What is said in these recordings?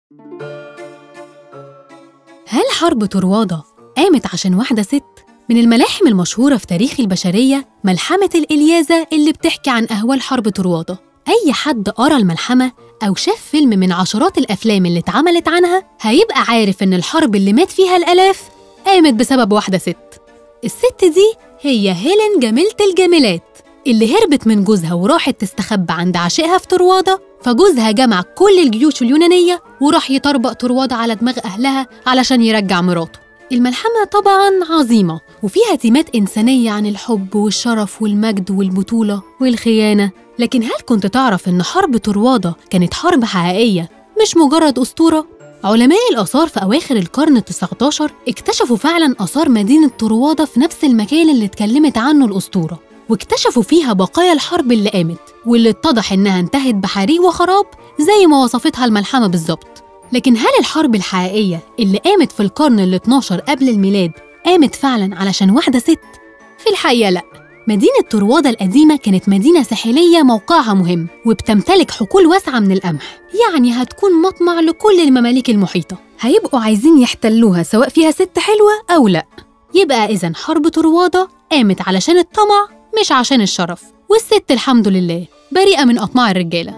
هل حرب طروادة قامت عشان واحدة ست؟ من الملاحم المشهورة في تاريخ البشرية ملحمة الإلياذة اللي بتحكي عن أهوال حرب طروادة أي حد قرأ الملحمة أو شاف فيلم من عشرات الأفلام اللي اتعملت عنها هيبقى عارف إن الحرب اللي مات فيها الآلاف قامت بسبب واحدة ست الست دي هي هيلين جميلة الجميلات اللي هربت من جوزها وراحت تستخبى عند عشيقها في طروادة فجوزها جمع كل الجيوش اليونانية وراح يطربق طروادة على دماغ أهلها علشان يرجع مراته الملحمة طبعاً عظيمة وفيها تيمات إنسانية عن الحب والشرف والمجد والبطولة والخيانة لكن هل كنت تعرف إن حرب طروادة كانت حرب حقيقية مش مجرد أسطورة؟ علماء الآثار في أواخر القرن التسعة عشر اكتشفوا فعلاً آثار مدينة طروادة في نفس المكان اللي اتكلمت عنه الأسطورة واكتشفوا فيها بقايا الحرب اللي قامت واللي اتضح إنها انتهت بحريق وخراب زي ما وصفتها الملحمة بالظبط لكن هل الحرب الحقيقية اللي قامت في القرن ال 12 قبل الميلاد قامت فعلا علشان واحدة ست؟ في الحقيقة لأ مدينة طروادة القديمة كانت مدينة ساحلية موقعها مهم وبتمتلك حقول واسعة من القمح يعني هتكون مطمع لكل المماليك المحيطة هيبقوا عايزين يحتلوها سواء فيها ست حلوة أو لأ يبقى إذا حرب طروادة قامت علشان الطمع مش عشان الشرف والست الحمد لله بريئة من أطماع الرجالة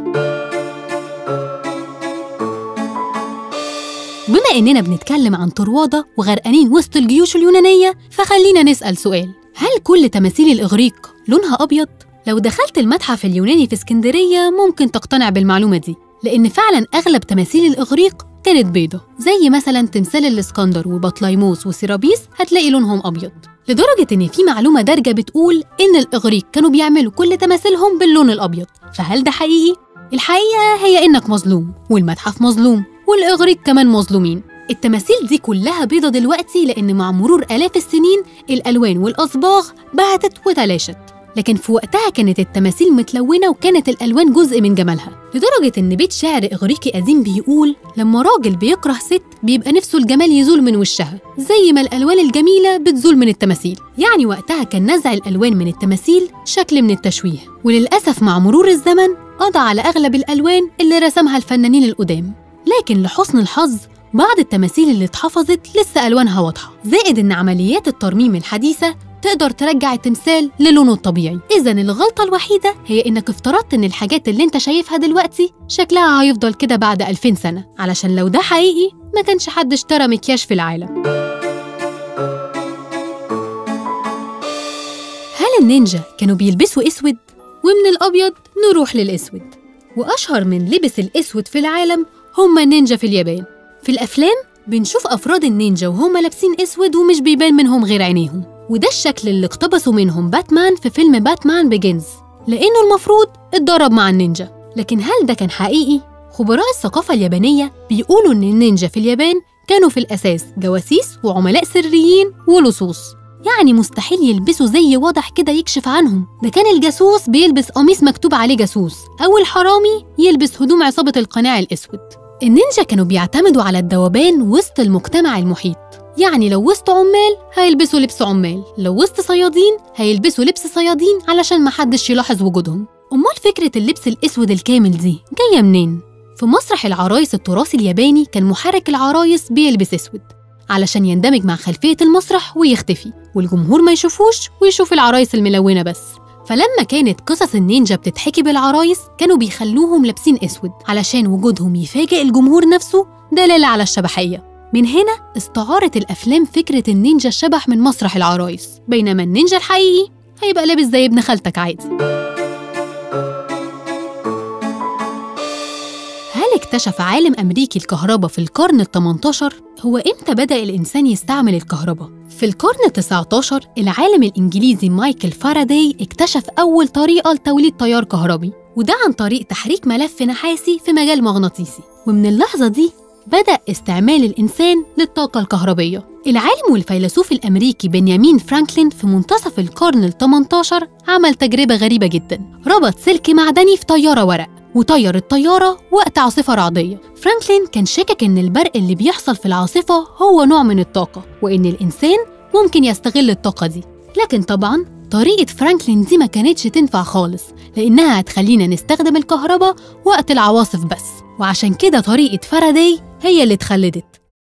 بما إننا بنتكلم عن طروادة وغرقانين وسط الجيوش اليونانية فخلينا نسأل سؤال هل كل تماثيل الإغريق لونها أبيض؟ لو دخلت المتحف اليوناني في اسكندرية ممكن تقتنع بالمعلومة دي لأن فعلا أغلب تماثيل الإغريق كانت بيضة زي مثلا تمثال الإسكندر وبطليموس وسيرابيس هتلاقي لونهم أبيض لدرجة إن في معلومة دارجة بتقول إن الإغريق كانوا بيعملوا كل تماثيلهم باللون الأبيض فهل ده حقيقي؟ الحقيقة هي إنك مظلوم والمتحف مظلوم والإغريق كمان مظلومين التماثيل دي كلها بيضة دلوقتي لأن مع مرور آلاف السنين الألوان والأصباغ بهتت وتلاشت لكن في وقتها كانت التماثيل متلونة وكانت الألوان جزء من جمالها لدرجة إن بيت شعر إغريقي قديم بيقول لما راجل بيكره ست بيبقى نفسه الجمال يزول من وشها زي ما الألوان الجميلة بتزول من التماثيل يعني وقتها كان نزع الألوان من التماثيل شكل من التشويه وللأسف مع مرور الزمن قضى على أغلب الألوان اللي رسمها الفنانين القدام لكن لحسن الحظ بعض التماثيل اللي اتحفظت لسه ألوانها واضحة زائد إن عمليات الترميم الحديثة تقدر ترجع التمثال للونه الطبيعي إذا الغلطة الوحيدة هي إنك افترضت إن الحاجات اللي أنت شايفها دلوقتي شكلها هيفضل كده بعد 2000 سنة علشان لو ده حقيقي ما كانش حد اشترى مكياج في العالم هل النينجا كانوا بيلبسوا أسود؟ ومن الأبيض نروح للأسود وأشهر من لبس الأسود في العالم هم النينجا في اليابان في الأفلام بنشوف أفراد النينجا وهم لابسين أسود ومش بيبان منهم غير عينيهم وده الشكل اللي اقتبسوا منهم باتمان في فيلم باتمان بيجنز لأنه المفروض اتدرب مع النينجا لكن هل ده كان حقيقي؟ خبراء الثقافة اليابانية بيقولوا إن النينجا في اليابان كانوا في الأساس جواسيس وعملاء سريين ولصوص يعني مستحيل يلبسوا زي واضح كده يكشف عنهم ده كان الجاسوس بيلبس قميص مكتوب عليه جاسوس أو الحرامي يلبس هدوم عصابة القناع الأسود النينجا كانوا بيعتمدوا على الذوبان وسط المجتمع المحيط يعني لو وسط عمال هيلبسوا لبس عمال لو وسط صيادين هيلبسوا لبس صيادين علشان محدش يلاحظ وجودهم أمال فكرة اللبس الأسود الكامل دي جاية منين؟ في مسرح العرايس التراثي الياباني كان محرك العرايس بيلبس أسود علشان يندمج مع خلفية المسرح ويختفي والجمهور ما يشوفوش ويشوف العرايس الملونة بس فلما كانت قصص النينجا بتتحكي بالعرايس كانوا بيخلوهم لابسين اسود علشان وجودهم يفاجئ الجمهور نفسه دلالة على الشبحية من هنا استعارت الأفلام فكرة النينجا الشبح من مسرح العرايس بينما النينجا الحقيقي هيبقى لابس زي ابن خالتك عادي هل اكتشف عالم أمريكي الكهرباء في القرن ال 18 هو إمتى بدأ الإنسان يستعمل الكهرباء؟ في القرن ال 19 العالم الإنجليزي مايكل فاراداي اكتشف أول طريقة لتوليد تيار كهربي وده عن طريق تحريك ملف نحاسي في مجال مغناطيسي ومن اللحظة دي بدأ استعمال الإنسان للطاقة الكهربية العالم والفيلسوف الأمريكي بنيامين فرانكلين في منتصف القرن ال 18 عمل تجربة غريبة جدا ربط سلك معدني في طيارة ورق وطير الطيارة وقت عاصفة رعدية فرانكلين كان شاكك إن البرق اللي بيحصل في العاصفة هو نوع من الطاقة وإن الإنسان ممكن يستغل الطاقة دي لكن طبعاً طريقة فرانكلين دي ما كانتش تنفع خالص لأنها هتخلينا نستخدم الكهرباء وقت العواصف بس وعشان كده طريقة فاراداي هي اللي اتخلدت